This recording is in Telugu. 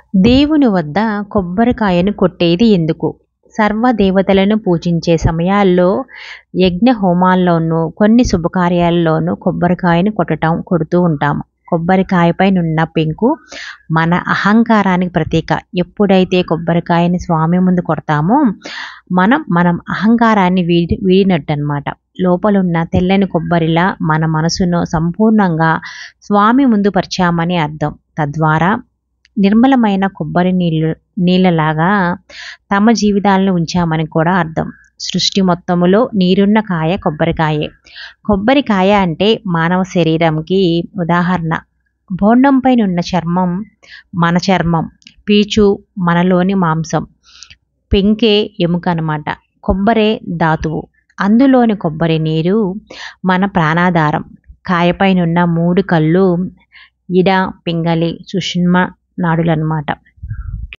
దేవుని వద్ద కొబ్బరికాయను కొట్టేది ఎందుకు సర్వదేవతలను పూజించే సమయాల్లో యజ్ఞ హోమాల్లోనూ కొన్ని శుభకార్యాల్లోనూ కొబ్బరికాయను కొట్టడం కొడుతూ ఉంటాము కొబ్బరికాయపై ఉన్న పెంకు మన అహంకారానికి ప్రతీక ఎప్పుడైతే కొబ్బరికాయని స్వామి ముందు కొడతామో మనం మనం అహంకారాన్ని వీడి వీడినట్టు అనమాట లోపలున్న తెల్లని కొబ్బరిలా మన మనసును సంపూర్ణంగా స్వామి ముందు పరిచామని అర్థం తద్వారా నిర్మలమైన కొబ్బరి నీళ్ళు నీళ్ళలాగా తమ జీవితాలను ఉంచామని కూడా అర్థం సృష్టి మొత్తములో నీరున్న కాయ కొబ్బరికాయే కొబ్బరికాయ అంటే మానవ శరీరంకి ఉదాహరణ బోండంపైనున్న చర్మం మన చర్మం పీచు మనలోని మాంసం పెంకే ఎముక అనమాట కొబ్బరే ధాతువు అందులోని కొబ్బరి నీరు మన ప్రాణాధారం కాయపైనున్న మూడు కళ్ళు ఇడ పింగళి సుషుమ్న నాడులన్నమాట